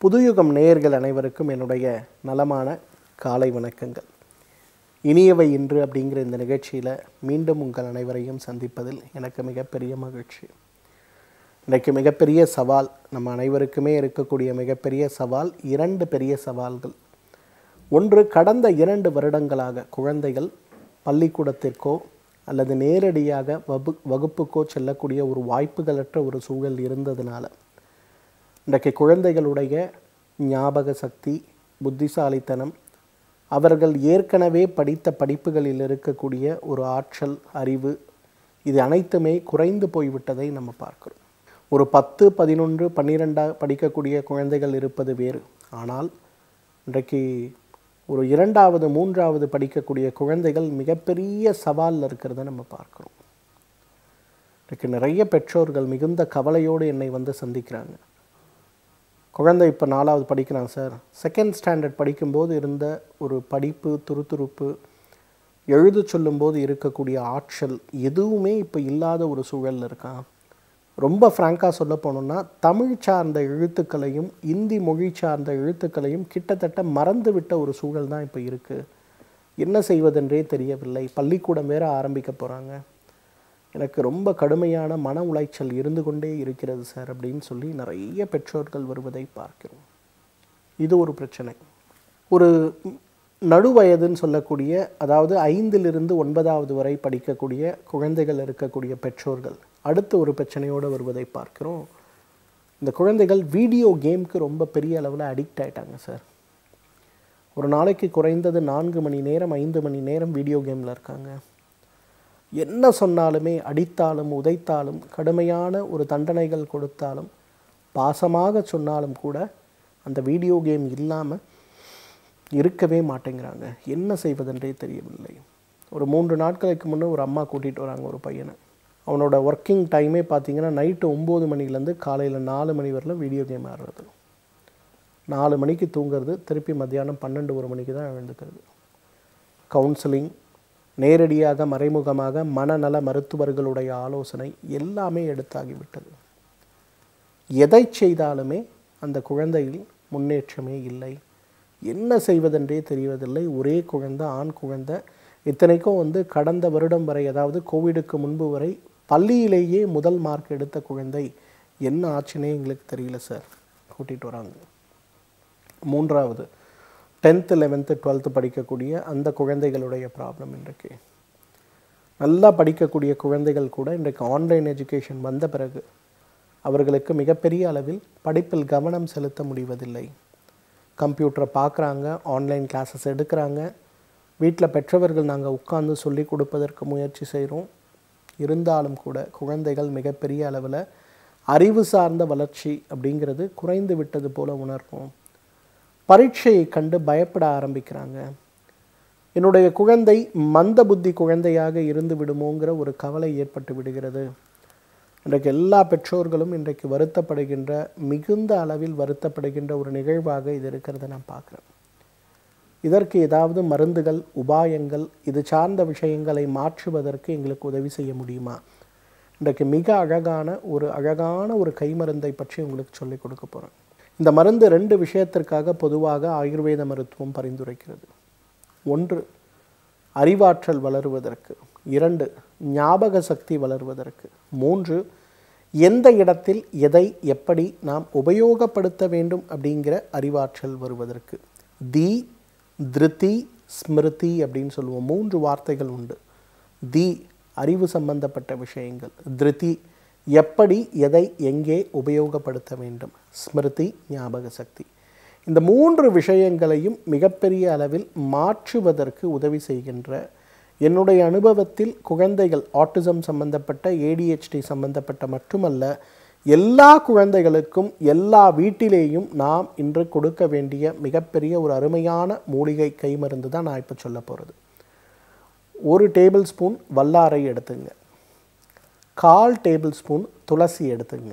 புதுயுகம் நேயர்கள் அனைவருக்கும் என்னுடைய நலமான காலை வணக்கங்கள் இனியவை இன்று அப்படிங்கிற இந்த நிகழ்ச்சியில் மீண்டும் உங்கள் அனைவரையும் சந்திப்பதில் எனக்கு மிகப்பெரிய மகிழ்ச்சி இன்றைக்கு மிகப்பெரிய சவால் நம்ம அனைவருக்குமே இருக்கக்கூடிய மிகப்பெரிய சவால் இரண்டு பெரிய சவால்கள் ஒன்று கடந்த இரண்டு வருடங்களாக குழந்தைகள் பள்ளிக்கூடத்திற்கோ அல்லது நேரடியாக வகு வகுப்புக்கோ செல்லக்கூடிய ஒரு வாய்ப்புகளற்ற ஒரு சூழல் இருந்ததுனால இன்றைக்கு குழந்தைகளுடைய ஞாபக சக்தி புத்திசாலித்தனம் அவர்கள் ஏற்கனவே படித்த படிப்புகளில் இருக்கக்கூடிய ஒரு ஆற்றல் அறிவு இது அனைத்துமே குறைந்து போய்விட்டதை நம்ம பார்க்கிறோம் ஒரு பத்து பதினொன்று பன்னிரெண்டா படிக்கக்கூடிய குழந்தைகள் இருப்பது வேறு ஆனால் இன்றைக்கு ஒரு இரண்டாவது மூன்றாவது படிக்கக்கூடிய குழந்தைகள் மிகப்பெரிய சவாலில் இருக்கிறத நம்ம பார்க்குறோம் இன்றைக்கு நிறைய பெற்றோர்கள் மிகுந்த கவலையோடு என்னை வந்து சந்திக்கிறாங்க குழந்தை இப்போ நாலாவது படிக்கிறான் சார் செகண்ட் ஸ்டாண்டர்ட் படிக்கும்போது இருந்த ஒரு படிப்பு துருதுருப்பு எழுத சொல்லும்போது இருக்கக்கூடிய ஆற்றல் எதுவுமே இப்போ இல்லாத ஒரு சூழலில் இருக்கான் ரொம்ப ஃப்ராங்காக சொல்ல போனோம்னா தமிழ் சார்ந்த எழுத்துக்களையும் இந்தி மொழி சார்ந்த எழுத்துக்களையும் கிட்டத்தட்ட மறந்து விட்ட ஒரு சூழல் தான் இப்போ இருக்குது என்ன செய்வதென்றே தெரியவில்லை பள்ளிக்கூடம் வேற ஆரம்பிக்க போகிறாங்க எனக்கு ரொம்ப கடுமையான மன உளைச்சல் இருந்து கொண்டே இருக்கிறது சார் அப்படின்னு சொல்லி நிறைய பெற்றோர்கள் வருவதை பார்க்கிறோம் இது ஒரு பிரச்சனை ஒரு நடுவயதுன்னு சொல்லக்கூடிய அதாவது ஐந்திலிருந்து ஒன்பதாவது வரை படிக்கக்கூடிய குழந்தைகள் இருக்கக்கூடிய பெற்றோர்கள் அடுத்து ஒரு பிரச்சனையோடு வருவதை பார்க்கிறோம் இந்த குழந்தைகள் வீடியோ கேம்க்கு ரொம்ப பெரிய அளவில் அடிக்ட் ஆயிட்டாங்க சார் ஒரு நாளைக்கு குறைந்தது நான்கு மணி நேரம் ஐந்து மணி நேரம் வீடியோ கேமில் இருக்காங்க என்ன சொன்னாலுமே அடித்தாலும் உதைத்தாலும் கடுமையான ஒரு தண்டனைகள் கொடுத்தாலும் பாசமாக சொன்னாலும் கூட அந்த வீடியோ கேம் இல்லாமல் இருக்கவே மாட்டேங்கிறாங்க என்ன செய்வதென்றே தெரியவில்லை ஒரு மூன்று நாட்களுக்கு முன்னே ஒரு அம்மா கூட்டிகிட்டு வராங்க ஒரு பையனை அவனோட ஒர்க்கிங் டைமே பார்த்தீங்கன்னா நைட்டு ஒம்பது மணிலேருந்து காலையில் நாலு மணி வரலும் வீடியோ கேம் ஆடுறது நாலு மணிக்கு தூங்குறது திருப்பி மத்தியானம் பன்னெண்டு ஒரு மணிக்கு தான் எழுந்துக்கிறது கவுன்சிலிங் நேரடியாக மறைமுகமாக மனநல மருத்துவர்களுடைய ஆலோசனை எல்லாமே எடுத்தாகிவிட்டது எதை செய்தாலுமே அந்த குழந்தையில் முன்னேற்றமே இல்லை என்ன செய்வதென்றே தெரிவதில்லை ஒரே குழந்தை ஆண் குழந்தை இத்தனைக்கும் வந்து கடந்த வருடம் வரை அதாவது கோவிடுக்கு முன்பு வரை பள்ளியிலேயே முதல் மார்க் எடுத்த குழந்தை என்ன ஆச்சுன்னே எங்களுக்கு தெரியல சார் கூட்டிகிட்டு வராங்க மூன்றாவது டென்த்து லெவன்த்து டுவெல்த்து படிக்கக்கூடிய அந்த குழந்தைகளுடைய ப்ராப்ளம் இன்றைக்கு நல்லா படிக்கக்கூடிய குழந்தைகள் கூட இன்றைக்கு ஆன்லைன் எஜுகேஷன் வந்த பிறகு அவர்களுக்கு மிகப்பெரிய அளவில் படிப்பில் கவனம் செலுத்த முடிவதில்லை கம்ப்யூட்டரை பார்க்குறாங்க ஆன்லைன் கிளாஸஸ் எடுக்கிறாங்க வீட்டில் பெற்றவர்கள் நாங்கள் உட்கார்ந்து சொல்லி கொடுப்பதற்கு முயற்சி செய்கிறோம் இருந்தாலும் கூட குழந்தைகள் மிகப்பெரிய அளவில் அறிவு சார்ந்த வளர்ச்சி அப்படிங்கிறது குறைந்து விட்டது போல உணர்றோம் பரீட்சையை கண்டு பயப்பட ஆரம்பிக்கிறாங்க என்னுடைய குழந்தை மந்த புத்தி குழந்தையாக இருந்து விடுமோங்கிற ஒரு கவலை ஏற்பட்டு விடுகிறது இன்றைக்கு எல்லா பெற்றோர்களும் இன்றைக்கு வருத்தப்படுகின்ற மிகுந்த அளவில் வருத்தப்படுகின்ற ஒரு நிகழ்வாக இது இருக்கிறத நான் பார்க்குறேன் இதற்கு ஏதாவது மருந்துகள் உபாயங்கள் இது சார்ந்த விஷயங்களை மாற்றுவதற்கு எங்களுக்கு உதவி செய்ய முடியுமா இன்றைக்கு மிக அழகான ஒரு அழகான ஒரு கைமருந்தை பற்றி உங்களுக்கு சொல்லிக் கொடுக்க போகிறேன் இந்த மருந்து ரெண்டு விஷயத்திற்காக பொதுவாக ஆயுர்வேத மருத்துவம் பரிந்துரைக்கிறது ஒன்று அறிவாற்றல் வளருவதற்கு இரண்டு ஞாபக சக்தி வளருவதற்கு மூன்று எந்த இடத்தில் எதை எப்படி நாம் உபயோகப்படுத்த வேண்டும் அப்படிங்கிற அறிவாற்றல் வருவதற்கு தி திருதி ஸ்மிருதி அப்படின்னு சொல்லுவோம் மூன்று வார்த்தைகள் உண்டு தி அறிவு சம்பந்தப்பட்ட விஷயங்கள் திருதி எப்படி எதை எங்கே உபயோகப்படுத்த வேண்டும் ஸ்மிருதி ஞாபக சக்தி இந்த மூன்று விஷயங்களையும் மிகப்பெரிய அளவில் மாற்றுவதற்கு உதவி செய்கின்ற என்னுடைய அனுபவத்தில் குழந்தைகள் ஆட்டிசம் சம்பந்தப்பட்ட ஏடிஹெச்டி சம்பந்தப்பட்ட மட்டுமல்ல எல்லா குழந்தைகளுக்கும் எல்லா வீட்டிலேயும் நாம் இன்று கொடுக்க வேண்டிய மிகப்பெரிய ஒரு அருமையான மூலிகை கைமருந்து தான் நான் இப்போ சொல்ல போகிறது ஒரு டேபிள் ஸ்பூன் வல்லாரை எடுத்துங்க கால் டேபிள் ஸ்பூன் துளசி எடுத்துங்க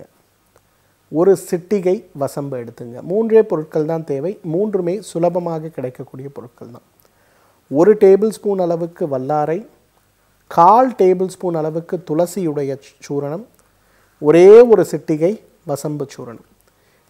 ஒரு சிட்டிகை வசம்பு எடுத்துங்க மூன்றே பொருட்கள் தான் தேவை மூன்றுமே சுலபமாக கிடைக்கக்கூடிய பொருட்கள் தான் ஒரு டேபிள் ஸ்பூன் அளவுக்கு வல்லாரை கால் டேபிள் ஸ்பூன் அளவுக்கு துளசியுடைய சூரணம் ஒரே ஒரு சிட்டிகை வசம்பு சூரணம்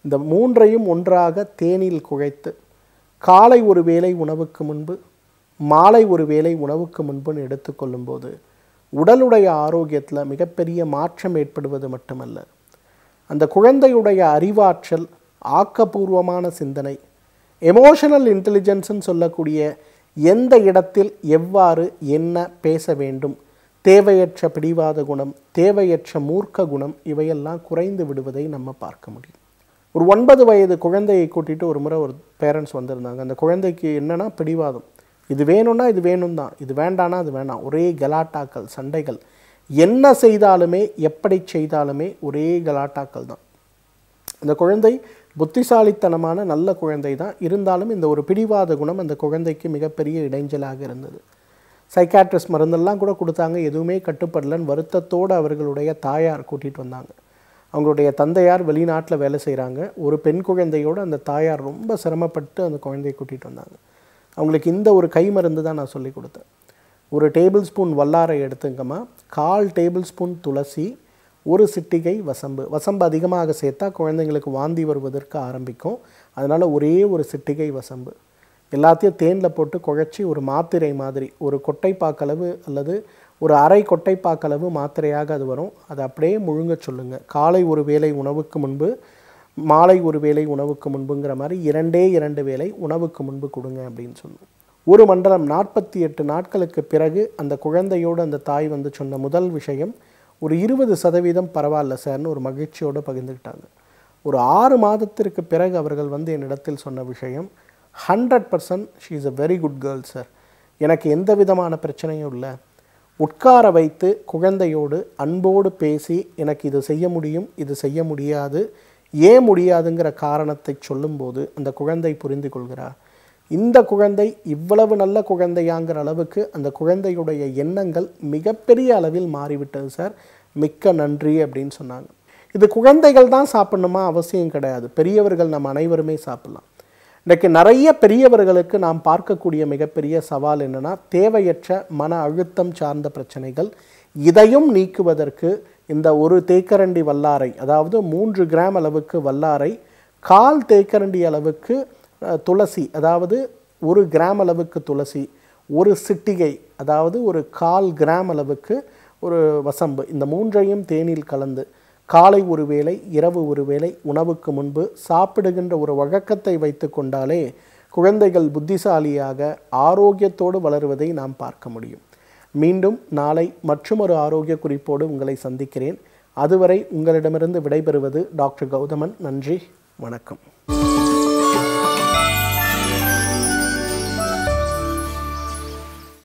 இந்த மூன்றையும் ஒன்றாக தேனில் குழைத்து காலை ஒரு வேளை உணவுக்கு முன்பு மாலை ஒரு வேளை உணவுக்கு முன்புன்னு எடுத்துக்கொள்ளும்போது உடலுடைய ஆரோக்கியத்தில் மிகப்பெரிய மாற்றம் ஏற்படுவது மட்டுமல்ல அந்த குழந்தையுடைய அறிவாற்றல் ஆக்கப்பூர்வமான சிந்தனை எமோஷனல் இன்டெலிஜென்ஸ்னு சொல்லக்கூடிய எந்த இடத்தில் எவ்வாறு என்ன பேச வேண்டும் தேவையற்ற பிடிவாத குணம் தேவையற்ற மூர்க்க குணம் இவையெல்லாம் குறைந்து விடுவதை நம்ம பார்க்க முடியும் ஒரு ஒன்பது வயது குழந்தையை கூட்டிட்டு ஒரு முறை ஒரு பேரண்ட்ஸ் வந்திருந்தாங்க அந்த குழந்தைக்கு என்னன்னா பிடிவாதம் இது வேணும்னா இது வேணும் தான் இது வேண்டானா அது வேண்டாம் ஒரே கலாட்டாக்கள் சண்டைகள் என்ன செய்தாலுமே எப்படி செய்தாலுமே ஒரே கலாட்டாக்கள் தான் அந்த குழந்தை புத்திசாலித்தனமான நல்ல குழந்தை தான் இருந்தாலும் இந்த ஒரு பிடிவாத குணம் அந்த குழந்தைக்கு மிகப்பெரிய இடைஞ்சலாக இருந்தது சைக்காட்ரிஸ்ட் மருந்தெல்லாம் கூட கொடுத்தாங்க எதுவுமே கட்டுப்படலன்னு வருத்தத்தோடு அவர்களுடைய தாயார் கூட்டிகிட்டு வந்தாங்க அவங்களுடைய தந்தையார் வெளிநாட்டில் வேலை செய்கிறாங்க ஒரு பெண் குழந்தையோடு அந்த தாயார் ரொம்ப சிரமப்பட்டு அந்த குழந்தையை கூட்டிகிட்டு வந்தாங்க அவங்களுக்கு இந்த ஒரு கை மருந்து தான் நான் சொல்லி கொடுத்தேன் ஒரு டேபிள் ஸ்பூன் வல்லாரை எடுத்துங்கம்மா கால் டேபிள் ஸ்பூன் துளசி ஒரு சிட்டிகை வசம்பு வசம்பு அதிகமாக சேர்த்தா குழந்தைங்களுக்கு வாந்தி வருவதற்கு ஆரம்பிக்கும் அதனால் ஒரே ஒரு சிட்டிகை வசம்பு எல்லாத்தையும் தேனில் போட்டு குழச்சி ஒரு மாத்திரை மாதிரி ஒரு கொட்டைப்பாக்களவு அல்லது ஒரு அரை கொட்டைப்பாக்களவு மாத்திரையாக அது வரும் அதை அப்படியே முழுங்க சொல்லுங்கள் காலை ஒரு வேளை உணவுக்கு முன்பு மாலை ஒரு வேளை உணவுக்கு முன்புங்கிற மாதிரி இரண்டே இரண்டு வேளை உணவுக்கு முன்பு கொடுங்க அப்படின்னு சொன்னோம் ஒரு மண்டலம் நாற்பத்தி எட்டு நாட்களுக்கு பிறகு அந்த குழந்தையோடு அந்த தாய் வந்து சொன்ன முதல் விஷயம் ஒரு இருபது சதவீதம் பரவாயில்ல சார்னு ஒரு மகிழ்ச்சியோடு பகிர்ந்துக்கிட்டாங்க ஒரு ஆறு மாதத்திற்கு பிறகு அவர்கள் வந்து என்னிடத்தில் சொன்ன விஷயம் hundred percent she is a very good girl sir எனக்கு எந்த விதமான பிரச்சனையும் இல்லை உட்கார வைத்து குழந்தையோடு அன்போடு பேசி எனக்கு இது செய்ய முடியும் இது செய்ய முடியாது ஏன் முடியாதுங்கிற காரணத்தை சொல்லும்போது அந்த குழந்தை புரிந்து கொள்கிறார் இந்த குழந்தை இவ்வளவு நல்ல குழந்தையாங்கிற அளவுக்கு அந்த குழந்தையுடைய எண்ணங்கள் மிகப்பெரிய அளவில் மாறிவிட்டது சார் மிக்க நன்றி அப்படின்னு சொன்னாங்க இது குழந்தைகள் தான் சாப்பிடணுமா அவசியம் கிடையாது பெரியவர்கள் நம்ம அனைவருமே சாப்பிடலாம் இன்றைக்கு நிறைய பெரியவர்களுக்கு நாம் பார்க்கக்கூடிய மிகப்பெரிய சவால் என்னன்னா தேவையற்ற மன அழுத்தம் சார்ந்த பிரச்சனைகள் இதையும் நீக்குவதற்கு இந்த ஒரு தேக்கரண்டி வல்லாரை அதாவது மூன்று கிராம் அளவுக்கு வல்லாரை கால் தேக்கரண்டி அளவுக்கு அஹ், துளசி அதாவது ஒரு கிராம் அளவுக்கு துளசி ஒரு சிட்டிகை அதாவது ஒரு கால் கிராம் அளவுக்கு ஒரு வசம்பு இந்த மூன்றையும் தேனில் கலந்து காலை ஒரு வேளை இரவு ஒரு வேளை உணவுக்கு முன்பு சாப்பிடுகின்ற ஒரு வழக்கத்தை வைத்து கொண்டாலே குழந்தைகள் புத்திசாலியாக ஆரோக்கியத்தோடு வளருவதை நாம் பார்க்க முடியும் மீண்டும் நாளை மற்றொரு ஆரோக்கிய குறிப்போடு உங்களை சந்திக்கிறேன் அதுவரை உங்களிடமிருந்து விடைபெறுவது டாக்டர் கௌதமன் நன்றி வணக்கம்